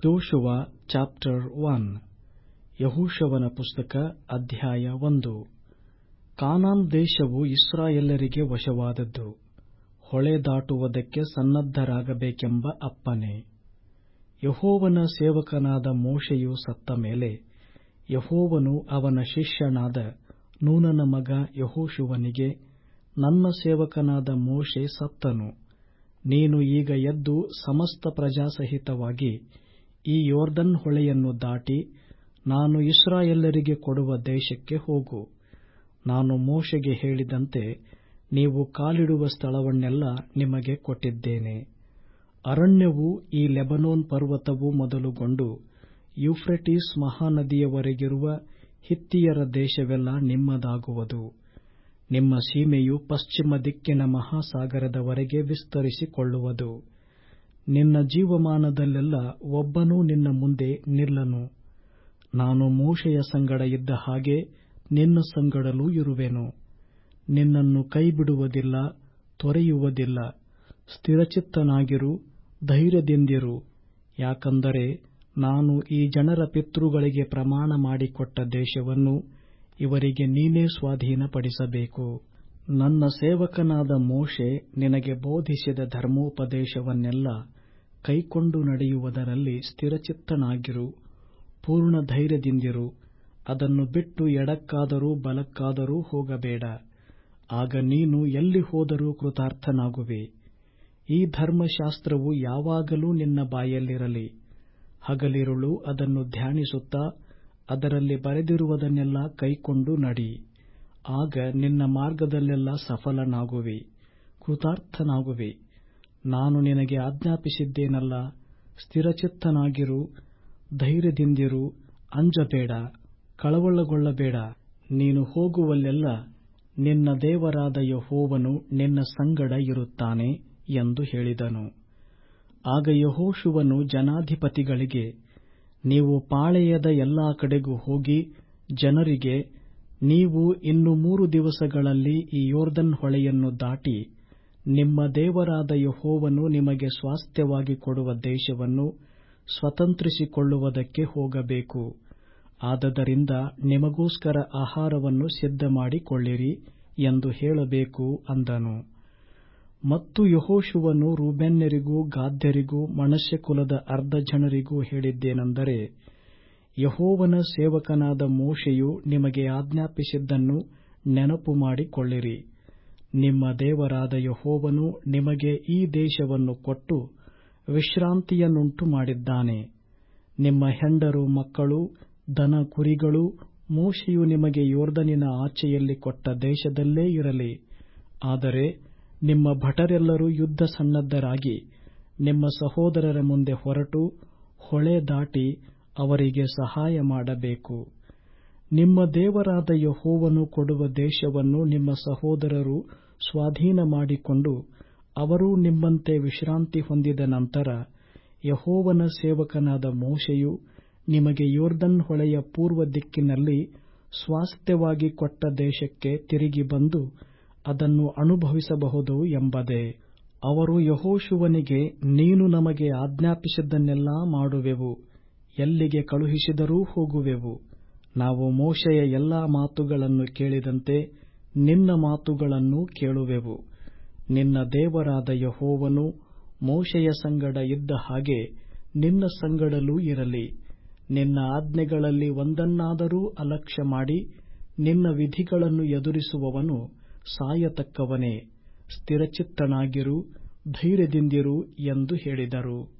ಯೋಷುವ chapter one ಯೆಹೋಶುವನ ಪುಸ್ತಕ ಅಧ್ಯಾಯ ಒಂದು ಕಾನಾನ್ ದೇಶವು ಇಸ್ರಾಯೇಲರಿಗೆ ವಶವಾದದ್ದು ಹೊಳೆ ದಾಟುವುದಕ್ಕೆ ಸನ್ನದ್ಧರಾಗಬೇಕೆಂಬ ಅಪ್ಪಣೆ ಯೆಹೋವನ ಸೇವಕನಾದ ಮೋಶೆಯು ಸತ್ತ ಮೇಲೆ ಯೆಹೋವನು ಅವನ ಶಿಷ್ಯನಾದ ನೂನನ ಮಗ ಯೆಹೋಶುವನಿಗೆ ನನ್ನ ಸೇವಕನಾದ ಮೋಶೆ ಸತ್ತನು ನೀನು ಈಗ ಎದ್ದು ಸಮಸ್ತ ಪ್ರಜಾಸಹಿತವಾಗಿ ಈ ಯೊರ್ದನ್ ಹೊಳೆಯನ್ನು ದಾಟಿ ನಾನು ಇಸ್ರಾಯೇಲರಿಗೆ ಕೊಡುವ ದೇಶಕ್ಕೆ ಹೋಗು ನಾನು ಮೋಶೆಗೆ ಹೇಳಿದಂತೆ ನೀವು ಕಾಲಿಡುವ ಸ್ಥಳವನ್ನೆಲ್ಲಾ ನಿಮಗೆ ಕೊಟ್ಟಿದ್ದೇನೆ ಅರಣ್ಯವೂ ಈ ಲೆಬನೋನ್ ಪರ್ವತವೂ ಮೊದಲುಗೊಂಡು ಯೂಫ್ರೆಟಿಸ್ ಮಹಾನದಿಯವರೆಗಿರುವ ಹಿತ್ತಿಯರ ದೇಶವೆಲ್ಲಾ ನಿಮ್ಮದಾಗುವುದು ನಿಮ್ಮ ಸೀಮೆಯು ಪಶ್ಚಿಮ ದಿಕ್ಕಿನ ಮಹಾಸಾಗರದವರೆಗೆ ವಿಸ್ತರಿಸಿಕೊಳ್ಳುವುದು ನಿನ್ನ ಜೀವಮಾನದಲ್ಲೆಲ್ಲಾ ಒಬ್ಬನೂ ನಿನ್ನ ಮುಂದೆ ನಿಲ್ಲನು ನಾನು ಮೋಶೆಯ ಸಂಗಡ ಇದ್ದ ಹಾಗೆ ನಿನ್ನ ಸಂಗಡಲೂ ಇರುವೆನು ನಿನ್ನನ್ನು ಕೈಬಿಡುವುದಿಲ್ಲ ತೊರೆಯುವುದಿಲ್ಲ ಸ್ಥಿರಚಿತ್ತನಾಗಿರು ಧೈರ್ಯದಿಂದಿರು ಯಾಕಂದರೆ ನಾನು ಈ ಜನರ ಪಿತೃಗಳಿಗೆ ಪ್ರಮಾಣ ಮಾಡಿಕೊಟ್ಟ ದೇಶವನ್ನು ಇವರಿಗೆ ನೀನೇ ಸ್ವಾಧೀನಪಡಿಸಬೇಕು ನನ್ನ ಸೇವಕನಾದ ಮೋಶೆ ನಿನಗೆ ಬೋಧಿಸಿದ ಧರ್ಮೋಪದೇಶವನ್ನೆಲ್ಲಾ ಕೈಕೊಂಡು ನಡೆಯುವುದರಲ್ಲಿ ಸ್ಥಿರಚಿತ್ತನಾಗಿರು ಪೂರ್ಣ ಧೈರ್ಯದಿಂದಿರು ಅದನ್ನು ಬಿಟ್ಟು ಎಡಕ್ಕಾದರೂ ಬಲಕ್ಕಾದರೂ ಹೋಗಬೇಡ ಆಗ ನೀನು ಎಲ್ಲಿ ಹೋದರೂ ಕೃತಾರ್ಥನಾಗುವೆ ಈ ಧರ್ಮಶಾಸ್ತ್ರವು ಯಾವಾಗಲೂ ನಿನ್ನ ಬಾಯಲ್ಲಿರಲಿ ಹಗಲಿರುಳು ಅದನ್ನು ಧ್ಯಾನಿಸುತ್ತಾ ಅದರಲ್ಲಿ ಬರೆದಿರುವುದನ್ನೆಲ್ಲಾ ಕೈಕೊಂಡು ನಡಿ ಆಗ ನಿನ್ನ ಮಾರ್ಗದಲ್ಲೆಲ್ಲಾ ಸಫಲನಾಗುವಿ ಕೃತಾರ್ಥನಾಗುವಿ ನಾನು ನಿನಗೆ ಆಜ್ಞಾಪಿಸಿದ್ದೇನಲ್ಲ ಸ್ಥಿರಚಿತ್ತನಾಗಿರು ಧೈರ್ಯದಿಂದಿರು ಅಂಜಬೇಡ ಕಳವಳಗೊಳ್ಳಬೇಡ ನೀನು ಹೋಗುವಲ್ಲೆಲ್ಲಾ ನಿನ್ನ ದೇವರಾದ ಯೆಹೋವನು ನಿನ್ನ ಸಂಗಡ ಇರುತ್ತಾನೆ ಎಂದು ಹೇಳಿದನು ಆಗ ಯೆಹೋಶುವನು ಜನಾಧಿಪತಿಗಳಿಗೆ ನೀವು ಪಾಳೆಯದ ಎಲ್ಲಾ ಕಡೆಗೂ ಹೋಗಿ ಜನರಿಗೆ ನೀವು ಇನ್ನು ಮೂರು ದಿವಸಗಳಲ್ಲಿ ಈ ಯೊರ್ದನ್ ಹೊಳೆಯನ್ನು ದಾಟಿ ನಿಮ್ಮ ದೇವರಾದ ಯೆಹೋವನು ನಿಮಗೆ ಸ್ವಾಸ್ತ್ಯವಾಗಿ ಕೊಡುವ ದೇಶವನ್ನು ಸ್ವತಂತ್ರಿಸಿಕೊಳ್ಳುವುದಕ್ಕೆ ಹೋಗಬೇಕು ಆದದರಿಂದ ನಿಮಗೋಸ್ಕರ ಆಹಾರವನ್ನು ಸಿದ್ಧಮಾಡಿಕೊಳ್ಳಿರಿ ಎಂದು ಹೇಳಬೇಕು ಅಂದನು ಮತ್ತು ಯೆಹೋಶುವನು ರೂಬೇನ್ಯರಿಗೂ ಗಾದ್ಯರಿಗೂ ಮನಸ್ಸೆ ಕುಲದ ಅರ್ಧ ಜನರಿಗೂ ಹೇಳಿದ್ದೇನೆಂದರೆ ಯೆಹೋವನ ಸೇವಕನಾದ ಮೋಶೆಯು ನಿಮಗೆ ಆಜ್ಞಾಪಿಸಿದ್ದನ್ನು ನೆನಪು ಮಾಡಿಕೊಳ್ಳಿರಿ ನಿಮ್ಮ ದೇವರಾದ ಯೆಹೋವನು ನಿಮಗೆ ಈ ದೇಶವನ್ನು ಕೊಟ್ಟು ವಿಶ್ರಾಂತಿಯನ್ನುಂಟು ಮಾಡಿದ್ದಾನೆ ನಿಮ್ಮ ಹೆಂಡರು ಮಕ್ಕಳು ದನ ಕುರಿಗಳು ಮೋಶೆಯು ನಿಮಗೆ ಯೊರ್ದನಿನ ಆಚೆಯಲ್ಲಿ ಕೊಟ್ಟ ದೇಶದಲ್ಲೇ ಇರಲಿ ಆದರೆ ನಿಮ್ಮ ಭಟರೆಲ್ಲರೂ ಯುದ್ಧ ಸನ್ನದ್ಧರಾಗಿ ನಿಮ್ಮ ಸಹೋದರರ ಮುಂದೆ ಹೊರಟು ಹೊಳೆ ದಾಟಿ ಅವರಿಗೆ ಸಹಾಯ ಮಾಡಬೇಕು ನಿಮ್ಮ ದೇವರಾದ ಯೆಹೋವನು ಕೊಡುವ ದೇಶವನ್ನು ನಿಮ್ಮ ಸಹೋದರರು ಸ್ವಾಧೀನ ಮಾಡಿಕೊಂಡು ಅವರೂ ನಿಮ್ಮಂತೆ ವಿಶ್ರಾಂತಿ ಹೊಂದಿದ ನಂತರ ಯೆಹೋವನ ಸೇವಕನಾದ ಮೋಶೆಯು ನಿಮಗೆ ಯೊರ್ದನ್ ಹೊಳೆಯ ಪೂರ್ವ ದಿಕ್ಕಿನಲ್ಲಿ ಸ್ವಾಸ್ತ್ಯವಾಗಿ ಕೊಟ್ಟ ದೇಶಕ್ಕೆ ತಿರುಗಿ ಬಂದು ಅದನ್ನು ಅನುಭವಿಸಬಹುದು ಎಂಬುದೇ ಅವರು ಯೆಹೋಶುವನಿಗೆ ನೀನು ನಮಗೆ ಆಜ್ಞಾಪಿಸಿದ್ದನ್ನೆಲ್ಲಾ ಮಾಡುವೆವು ಎಲ್ಲಿಗೆ ಕಳುಹಿಸಿದರೂ ಹೋಗುವೆವು ನಾವು ಮೋಶೆಯ ಎಲ್ಲಾ ಮಾತುಗಳನ್ನು ಕೇಳಿದಂತೆ ನಿನ್ನ ಮಾತುಗಳನ್ನೂ ಕೇಳುವೆವು ನಿನ್ನ ದೇವರಾದ ಯೆಹೋವನು ಮೋಶೆಯ ಸಂಗಡ ಇದ್ದ ಹಾಗೆ ನಿನ್ನ ಸಂಗಡಲೂ ಇರಲಿ ನಿನ್ನ ಆಜ್ಞೆಗಳಲ್ಲಿ ಒಂದನ್ನಾದರೂ ಅಲಕ್ಷ್ಯ ಮಾಡಿ ನಿನ್ನ ವಿಧಿಗಳನ್ನು ಎದುರಿಸುವವನು ಸಾಯತಕ್ಕವನೇ ಸ್ಥಿರಚಿತ್ತನಾಗಿರು ಧೈರ್ಯದಿಂದಿರು ಎಂದು ಹೇಳಿದರು